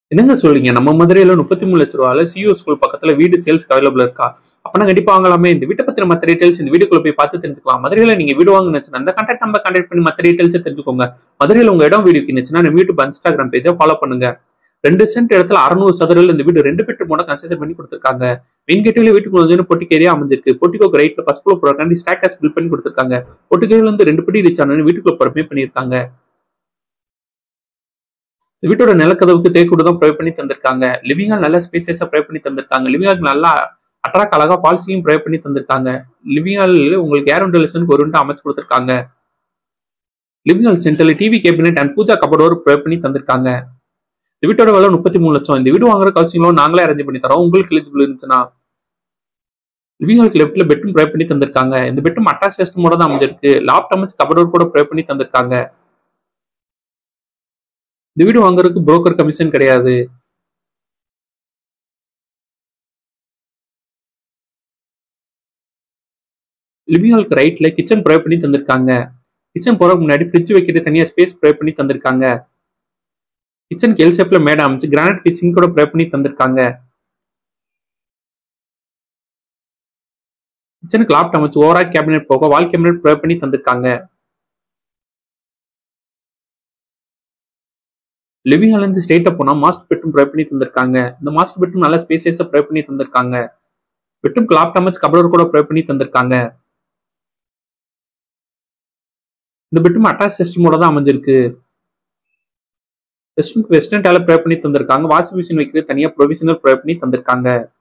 என்னங்க சொல்றீங்க நம்ம மதுரையில முப்பத்தி மூணு லட்ச ரூபாயில சிஓ ஸ்கூல் பக்கத்துல வீடு சேல்ஸ்க்கு அவைலபிள் இருக்கா அப்பனா கண்டிப்பா வாங்கலாமே இந்த வீட்டை பத்தின மத்த டீடைல்ஸ் இந்த வீடியோக்குள்ள போய் பார்த்து தெரிஞ்சுக்கலாம் மதுரையில நீங்க வீடு வாங்கினுச்சுன்னா அந்த கான்டாக்ட் நம்பர் கான்டாக்ட் பண்ணி மத்த டீடைல்ஸ் தெரிஞ்சுக்கோங்க மதுரையில உங்க இடம் வீடு இருந்துச்சுன்னா நம்ம யூடியூப் இன்ஸ்டாகிராம் பேஜை ஃபாலோ பண்ணுங்க ரெண்டு சென்ட் இடத்துல அறுநூறு சதுரில் இந்த வீடு ரெண்டு பெட்ரூம் மூணு கன்ஸ்ட்ரக்ஷன் பண்ணி கொடுத்துருக்காங்க மெயின் கேட்டில வீட்டுக்கு வந்து பொட்டிக்கு ஏரியா அமைஞ்சிருக்கு பொட்டிக்கோ ரைட்ல ஃபர்ஸ்ட் ஃப்ளோர் போறக்காண்டி ஸ்டாக்கர்ஸ் பில் பண்ணி கொடுத்துருக்காங்க பொட்டிக்கோல இருந்து ரெண்டு படி ரீச் ஆனு வீட்டுக்குள்ள பொறுமே பண்ணியிருக்காங்க இந்த வீட்டோட நிலக்கதவுக்கு தேக்கூட தான் ப்ரொவைட் பண்ணி தந்திருக்காங்க லிவிங் ஹால் நல்ல ஸ்பேசியஸா ப்ரொவைட் பண்ணி தந்திருக்காங்க லிவிங் ஹால் நல்லா அட்ராக் அழகா பால்சியும் ப்ரொவைட் பண்ணி தந்திருக்காங்க லிவிங் ஹால் உங்களுக்கு ஏர் வென்டிலேஷனுக்கு ஒரு விண்டோ அமைச்சு கொடுத்துருக்காங்க லிவிங் ஹால் சென்டர்ல TV cabinet and pooja cupboard provide பண்ணி தந்திருக்காங்க இந்த வீட்டோட விலை முப்பத்தி மூணு லட்சம் இந்த வீடு வாங்குற கவுசிங் லோன் நாங்களே அரேஞ்ச் பண்ணி தரோம் உங்களுக்கு எலிஜிபிள் இருந்துச்சுன்னா லிவிங் ஹாலுக்கு லெஃப்ட்ல பெட்ரூம் ப்ரொவைட் பண்ணி தந்திருக்காங்க இந்த பெட்ரூம் அட்டாச் சிஸ்டமோட தான் அமைஞ்சிருக்கு லாப்ட் அமைச்சு கபடோர் கூட ப்ரொவைட் பண்ணி தந்திருக்காங்க இந்த வீடு வாங்குறதுக்கு புரோக்கர் கமிஷன் கிடையாது லிவிங் ஹாலுக்கு ரைட்ல கிச்சன் ப்ரொவைட் பண்ணி தந்திருக்காங்க கிச்சன் போறதுக்கு முன்னாடி ஃப்ரிட்ஜ் வைக்கிற தனியா ஸ்பேஸ் ப்ரொவைட் பண்ணி தந்திருக்காங்க கிச்சனுக்கு எல் ஷேப்ல மேட அமைச்சு கிரானைட் பீசிங் கூட ப்ரொவைட் பண்ணி தந்திருக்காங்க கிச்சனுக்கு லாப்ட் அமைச்சு ஓவரா கேபினெட் போக வால் கேபினெட் ப்ரொவைட் பண்ணி தந்திருக்காங்க லிவிங் ஹால் இருந்து ஸ்ட்ரெயிட்டா போனா மாஸ்டர் பெட்ரூம் ப்ரொவைட் பண்ணி தந்திருக்காங்க இந்த மாஸ்டர் பெட்ரூம் நல்ல ஸ்பேசியஸா ப்ரொவைட் பண்ணி தந்திருக்காங்க பெட்ரூம் லாப்ட் அமைச்சு கபடர் கூட ப்ரொவைட் பண்ணி தந்திருக்காங்க இந்த பெட்ரூம் அட்டாச் சிஸ்டமோட தான் அமைஞ்சிருக்கு ரெஸ்ட்ரூம்க்கு வெஸ்டர்ன் டாய்லெட் ப்ரொவைட் பண்ணி தந்திருக்காங்க வாஷிங் மிஷின் வைக்கிறது தனியா ப்ரொவிஷனல் ப்ரொவைட் பண்ணி தந்திருக்காங்க